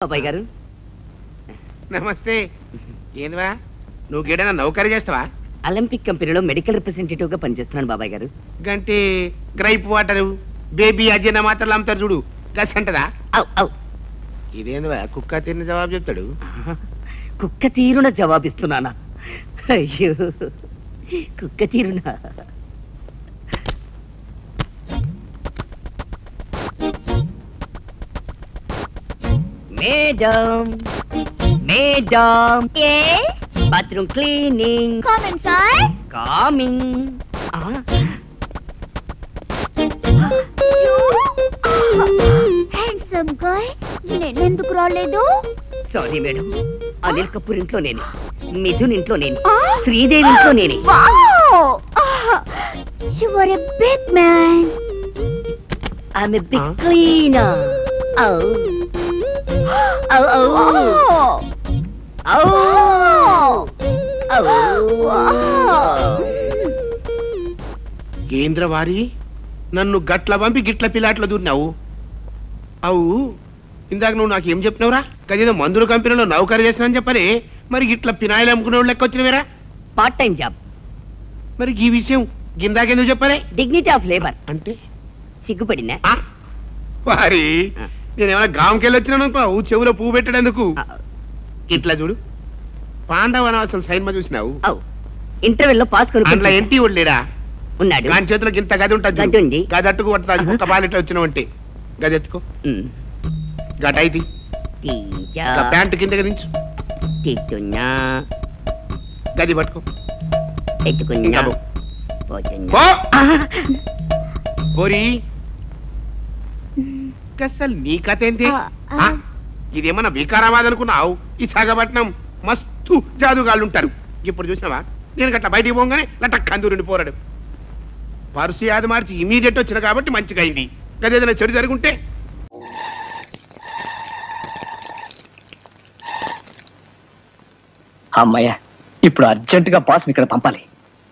బాబాయ్ గారు నమస్తే ఏందివా నువ్వు గేడైనా నౌకరీ చేస్తావా ఒలింపిక్ కంపెనీలో మెడికల్ రిప్రజెంటేటివ్ గా పనిచేస్తున్నాను బాబాయ్ గారు గంటే గ్రైప్ వాటర్ బేబీ అజీన మాత్రలు అమ్ముతారు చూడు గస్ అంటదా ఔ, ఔ. ఇదేందివా కుక్క తిన్న జవాబు చెప్తాడు కుక్క తీరున జవాబిస్తున్నానా అయ్యో కుక్క తీరున madam madam Yes, bathroom cleaning come inside. Coming handsome guy నేనెందుకు రాలేదు సారీ మేడం అనిల్ కపూర్ ఇంట్లో నేనే మిథున్ ఇంట్లో నేను Ah. శ్రీదేవి ఇంట్లో నేనే Wow! You are a big man. ఆమె బిగ్ Ah. క్లీనర్ ఔ ఔ ఔ Wow! ఔ ఔ Wow! కేంద్ర వారి నన్ను గట్ల పంపి గిట్ల పిల్లాట్లో దూరినావు అవు ఇందాక నువ్వు నాకు ఏం చెప్పినావురా కదేదో మందుల కంపెనీలో నౌకరీ చేసినా చెప్పని మరి గిట్ల పినాయిలు అమ్ముకునే వాళ్ళు లెక్క వచ్చినవేరా పార్ట్ టైం జాబ్ మరి ఈ విషయం గిందాకెందుకు చెప్పలే డిగ్నిటీ ఆఫ్ లేబర్ అంటే సిగ్గుపడినా ఆ? వారి ఆ. నేనేమైనా గాంకెళ్ళి వచ్చినాను అనుకో చెవులో పువ్వు పెట్టడేందుకు ఆ, ఇట్లా చూడు పాండవ అనవసరం సైన్మా చూసినావు ఔ ఇంటర్వెల్ లో పాస్ అందులో కొనుక్కుంటా ఎంటి లేడా ఉన్నాడు దాని చేతిలో ఇంత గది ఉంటుంది గది ఉంది. గది అట్టుకు పడుతుంది ఆహా. ఒక్క బాలిట్లో వచ్చినావంటే గది ఎత్తుకో ఉమ్. గట అయితే తీయా, ప్యాంటు కిందకి దించు తిట్టున్నా గది పట్టుకో ఎత్తుకున్నా ఇంకా పో. పోతున్నా పో ఆ, పోరి అసలు నీ కథ ఏంటి ఆ, ఆ? ఆ. ఇదేమన్నా వికారాబాద్ అనుకున్నావు ఈ సాగపట్నం మస్తు జాదుగాళ్ళు ఉంటారు ఇప్పుడు చూసినావా నేను గట్ల బయటికి పోగానే లట కందూరిని పోరాడు పరుసు యాది మార్చి ఇమీడియట్ వచ్చిన కాబట్టి మంచిగా అయింది గదేదైనా చెడు జరుగుంటే అమ్మయ్య ఇప్పుడు అర్జెంట్ గా బాస్ ఇక్కడ పంపాలి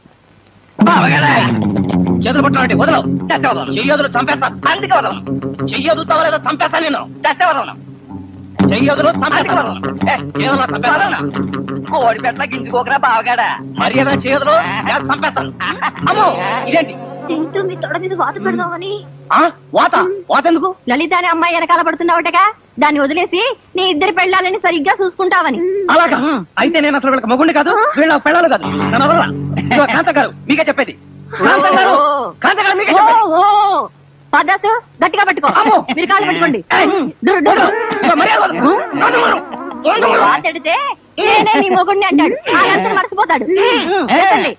చేతులు పట్టుకోండి వదలవు చస్తే వదలను చెయ్యదులు చంపేస్తాను అందుకే వదలను చెయ్యదు తవలేదో చంపేస్తాను నేను చస్తే వదలను చెయ్యదులు చంపేస్తాను వదలను ఏ, చేతులు చంపేస్తాను కోడి పెట్ట గింజుకోకరా బావగాడా మర్యాద చేయదులు చంపేస్తాను అమ్మో ఇదేంటి ఏంటో మీ తొడ మీద వాత పెడదామని ఆ? వాత వాత ఎందుకు లలిత అనే అమ్మాయి వెనకాల పడుతున్నావుటగా దాన్ని వదిలేసి నీ ఇద్దరి పెళ్ళాలని సరిగ్గా చూసుకుంటావని అలాగా అయితే నేను అసలు వీళ్ళకి మగుండి కాదు వీళ్ళ పెళ్ళాలు కాదు నన్ను వదలరా. ఇదిగో కాంత గారు మీకే చెప్పేది కాంత గారు కాంత గారు మీకే చెప్పేది పదాసు గట్టిగా పట్టుకో అమ్మో. మీరు కాళ్ళు పట్టుకోండి ఏయ్. దురు, దురు. ఇదిగో మర్యాద వదలు. నన్ను వదలు. నన్ను వదలు. వాతెడితే నేనే నీ మొగుడిని అంటాడు ఆ అంతా మర్చిపోతాడు వెళ్ళండి.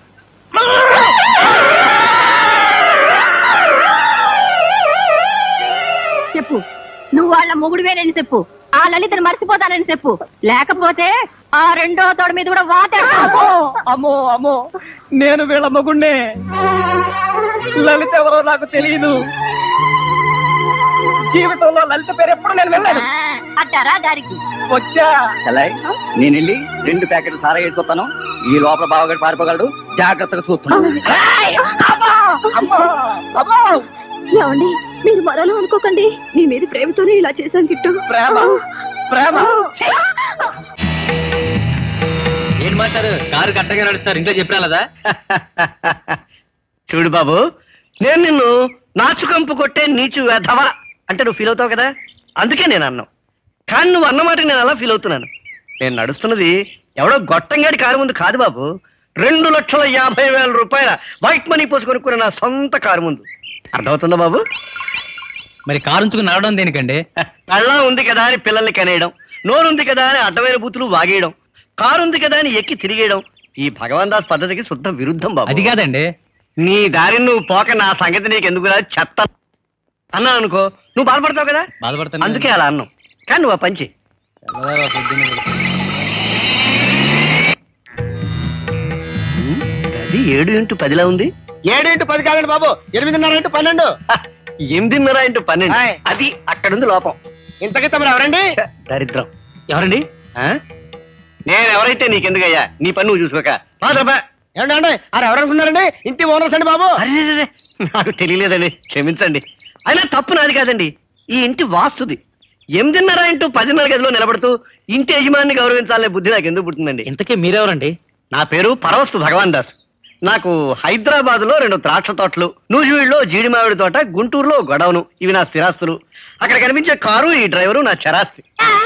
చెప్పు నువ్వు వాళ్ళ మొగుడువేనని చెప్పు ఆ లలితను మర్చిపోతానని చెప్పు లేకపోతే ఆ రెండో తోడ మీద కూడా వాత అమ్మో అమ్మో అమ్మో నేను వీళ్ళ మగుణ్ణే లలిత ఎవరో నాకు తెలియదు జీవితంలో లలిత పేరు ఎప్పుడు నేను వెళ్ళాను అట్టారా దారికి వచ్చా నేను వెళ్ళి రెండు ప్యాకెట్లు సారా వేసుకొస్తాను ఈ లోపల బావగాడు పారిపోగలడు జాగ్రత్తగా చూస్తున్నాను ఏమండి మీరు మరలో అనుకోకండి మీ మీద ప్రేమతోనే ఇలా చేశాను కిట్టు ప్రేమ ప్రేమ ఏంటి మాస్టర్ కారు కట్టగా నడుస్తారు ఇంట్లో చెప్పినా చూడు బాబు నేను నిన్ను నాచుకంపు కొట్టే నీచు వెధవా అంటే నువ్వు ఫీల్ అవుతావు కదా అందుకే నేను అన్నావు కానీ నువ్వు అన్నమాట నేను అలా ఫీల్ అవుతున్నాను నేను నడుస్తున్నది ఎవడో గొట్టంగాడి కారు ముందు కాదు బాబు రెండు లక్షల యాభై వేల రూపాయల వైట్ మనీ పోసి కొనుక్కున్న నా సొంత కారు ముందు అర్థమవుతుందా బాబు మరి కారు ఉంచుకుని నడవడం దేనికండి కళ్ళ ఉంది కదా అని పిల్లల్ని కనేయడం నోరుంది కదా అని అడ్డమైన బూతులు వాగేయడం కారు ఉంది కదా అని ఎక్కి తిరిగేయడం ఈ భగవాన్ దాస్ పద్ధతికి శుద్ధ విరుద్ధం బాబు అది కాదండి నీ దారిని నువ్వు పోక నా సంగతి నీకు ఎందుకు చెత్త అన్నాను అనుకో నువ్వు బాధపడతావు కదా బాధపడతాను అందుకే అలా అన్నావు కానీ నువ్వు ఆ పంచి అది ఏడు ఇంటూ పదిలా ఉంది ఏడు ఇంటూ పది కాదండి బాబు ఎనిమిదిన్నర ఇంటూ పన్నెండు హ, ఎనిమిదిన్నర ఇంటూ పన్నెండు ఆయ్. అది అక్కడుంది లోపం ఇంతకీ తమరు ఎవరండి ఛ, దరిద్రం ఎవరండి ఆ? నేను ఎవరైతే నీకెందుకయ్యా నీ పని నువ్వు చూసుకోక పాదరబా ఏమండి అరే ఎవరనుకున్నారండి ఇంటి ఓనర్స్ అండి బాబు అరే రే, రే, నాకు తెలియలేదండి క్షమించండి అయినా తప్పు నాది కాదండి ఈ ఇంటి వాస్తుది ఎనిమిదిన్నర ఇంటూ పదిన్నర గదిలో నిలబడుతూ ఇంటి యజమాని గౌరవించాలనే బుద్ధి నాకు ఎందుకు పుట్టిందండి ఇంతకీ మీరెవరండి నా పేరు పరవస్తు భగవాన్ దాస్ నాకు హైదరాబాద్ లో రెండు ద్రాక్ష తోటలు నూజివీడులో జీడి మామిడి తోట గుంటూరులో గొడవను ఇవి నా స్థిరాస్తులు అక్కడ కనిపించే కారు ఈ డ్రైవరు నా చరాస్తి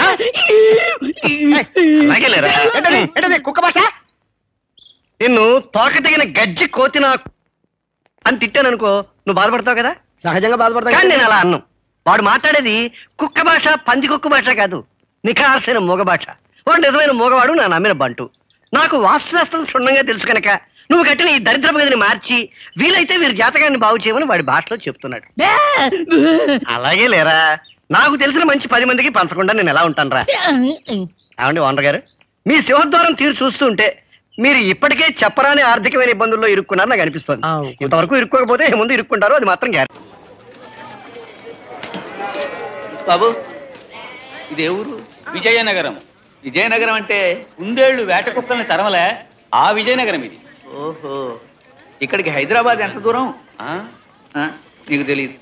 అలాగే లేరా? ఏంటది? ఏంటది? కుక్క భాష నిన్ను తోక తెగిన గజ్జి కోతిన అని తిట్టాననుకో నువ్వు బాధపడతావు కదా సహజంగా బాధపడతా కానీ నేను అలా అన్నం వాడు మాట్లాడేది కుక్క భాష పంది కుక్క భాష కాదు నిఖార్సైన మూగ భాష వాడు నిజమైన మూగవాడు నా నమ్మిన బంటు నాకు వాస్తుశాస్త్రం క్షుణ్ణంగా తెలుసు కనుక నువ్వు కట్టిన ఈ దరిద్రపు గదిని మార్చి వీలైతే వీరి జాతకాన్ని బాగు చేయమని వాడి భాషలో చెప్తున్నాడు అలాగే లేరా నాకు తెలిసిన మంచి పది మందికి పంచకుండా నేను ఎలా ఉంటాను రా ఏమండి ఓనర్ గారు మీ సింహద్వారం తీరు చూస్తుంటే మీరు ఇప్పటికే చెప్పరాని ఆర్థికమైన ఇబ్బందుల్లో ఇరుక్కున్నారు నాకు అనిపిస్తుంది ఆ, ఇంతవరకు ఇరుక్కోకపోతే ముందు ఇరుక్కుంటారో అది మాత్రం గ్యారెంటీ బాబు ఇదే ఊరు విజయనగరం విజయనగరం అంటే కుందేళ్లు వేట కుక్కల్ని తరమలే ఆ విజయనగరం ఇది ఓహో ఇక్కడికి హైదరాబాద్ ఎంత దూరం ఆ? ఆ, నీకు తెలియదు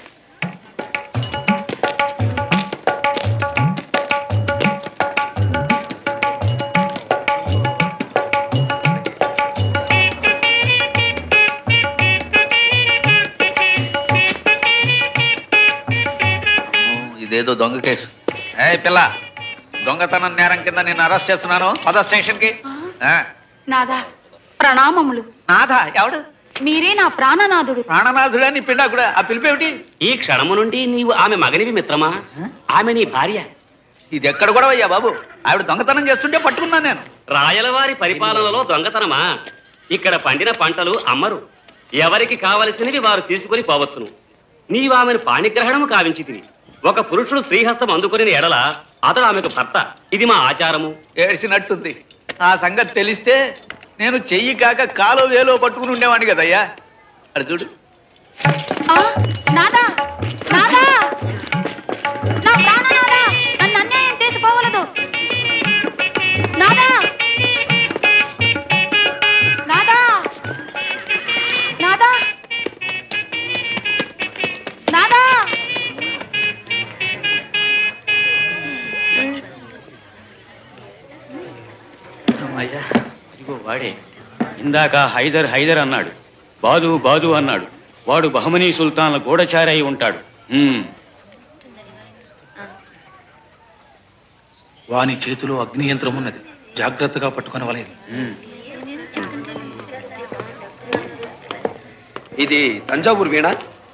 ఇదేదో దొంగ కేసు ఏ పిల్ల దొంగతనం నేరం కింద నేను అరెస్ట్ చేస్తున్నాను పద స్టేషన్ కి నాదా ప్రణామములు నాథ ఎవడు మీరే నా ప్రాణనాథుడు ప్రాణనాథుడా నీ పిండా కూడా ఆ పిలిపేమిటి ఈ క్షణము నుండి నీవు ఆమె మగనివి మిత్రమా ఆమె నీ భార్య ఇది ఎక్కడ కూడా అయ్యా బాబు ఆవిడ దొంగతనం చేస్తుంటే పట్టుకున్నాను నేను రాయలవారి పరిపాలనలో దొంగతనమా ఇక్కడ పండిన పంటలు అమ్మరు ఎవరికి కావలసినవి వారు తీసుకుని పోవచ్చును నీవు ఆమెను పాణిగ్రహణము కావించితివి ఒక పురుషుడు శ్రీహస్తం అందుకుని ఎడల అతడు ఆమెకు భర్త ఇది మా ఆచారము ఏడ్చినట్టుంది ఆ సంగతి తెలిస్తే నేను చెయ్యి కాక కాలో వేలో పట్టుకుని ఉండేవాడిని కదయ్యా అది చూడు ఆ, నాదా నాదా నా ప్రాణనాదా నన్ను అన్యాయం చేసి పోవలదు నాదా నాదా నాదా నాదా అయ్యా ఇదిగో వాడే ఇందాక హైదర్ హైదర్ అన్నాడు బాదు బాదు అన్నాడు వాడు బహమనీ సుల్తాన్ల గూఢచారి అయి ఉంటాడు ఉమ్. వాని చేతిలో అగ్ని యంత్రం ఉన్నది జాగ్రత్తగా పట్టుకొని వలేదు ఉమ్. ఇది తంజావూరు వీణ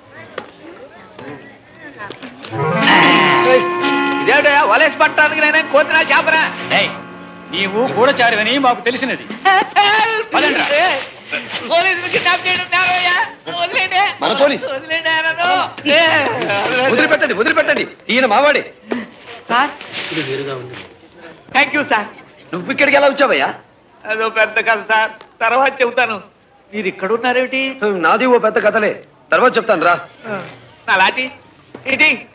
ఇదేటయ్యా వలేసి పట్టడానికి నేనే కోతినా చేపరా ఏయ్, నీవు గూఢచారివని మాకు తెలిసినది పదండ్రా. పోలీసులు కిడ్నాప్ చేయడం నేరమయ్యా. వదిలేయండి. మన పోలీస్. వదిలేయండి ఆయనను. ఏ, వదిలిపెట్టండి వదిలిపెట్టండి ఈయన మావాడే సార్ థ్యాంక్ యూ సార్ నువ్వు ఇక్కడికి ఎలా వచ్చావయ్యా అదో పెద్ద కథ సార్ తర్వాత చెబుతాను మీరు ఇక్కడ ఉన్నారేమిటి నాది ఓ పెద్ద కథలే తర్వాత చెప్తాను రా నా లాటి ఏంటి